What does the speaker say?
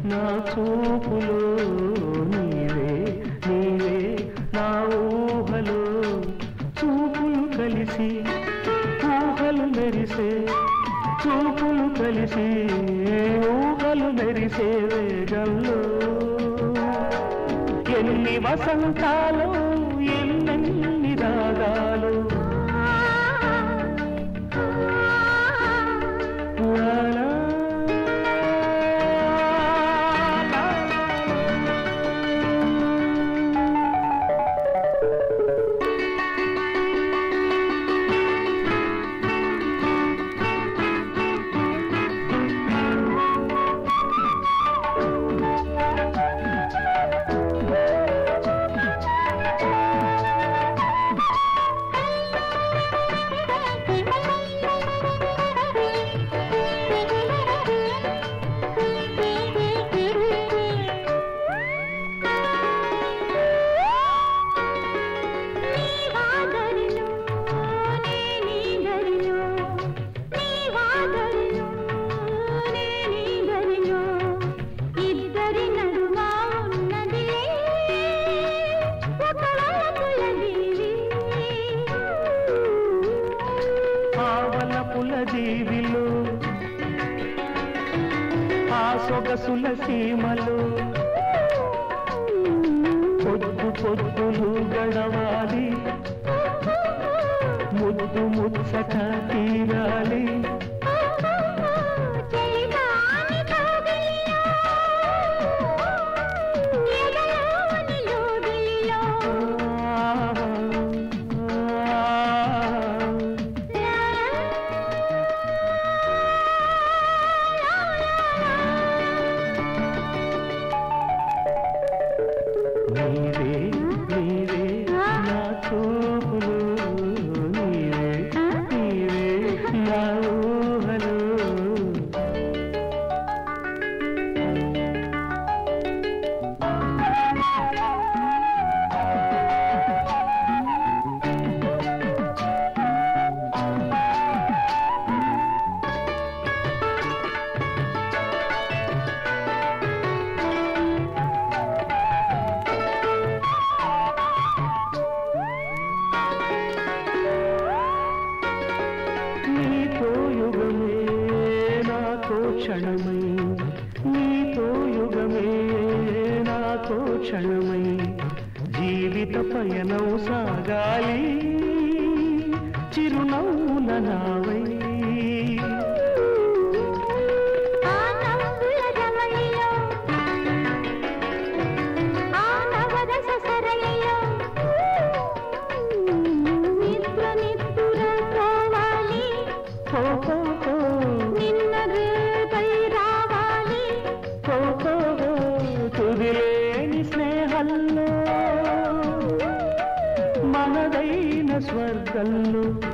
నా చూపులో నీవే నీవే నా ఊహలో చూపులు కలిసి ఊహలు మెరిసే చూపులు కలిసి ఊహలు మెరిసే వేగంలో ఎన్ని వసంతాలు ఎన్నెన్ని రాగాలు లాలా, ఇద్దరి నడుమ ఉన్నదిలే ఒక వలపుల దీవి ఆవల పుల జీవిలో ఆ సొగసుల సీమలో పొద్దు పొద్దులు గడవాలి ముద్దు ముచ్చట తీరాలి చెలిగాని కౌగిలిలో, ఎదలోని లోగిలిలో, నీవే నీవే నా చూపులు నీవే నీవే నా ఊహలు నీతో యుగమే నాతో క్షణమై నీతో యుగమే నాతో క్షణమై జీవిత పయనం సాగాలి చిరునవ్వుల నావై ఆ నవ్వుల రమణిలో, ఆ నవరస సరళిలో, నిద్ర నిద్ర పోవాలి హో హో హో, నిన్న రేపై రావాలి హో హో హో, తుదిలేని స్నేహంలో మనదైన స్వర్గంలో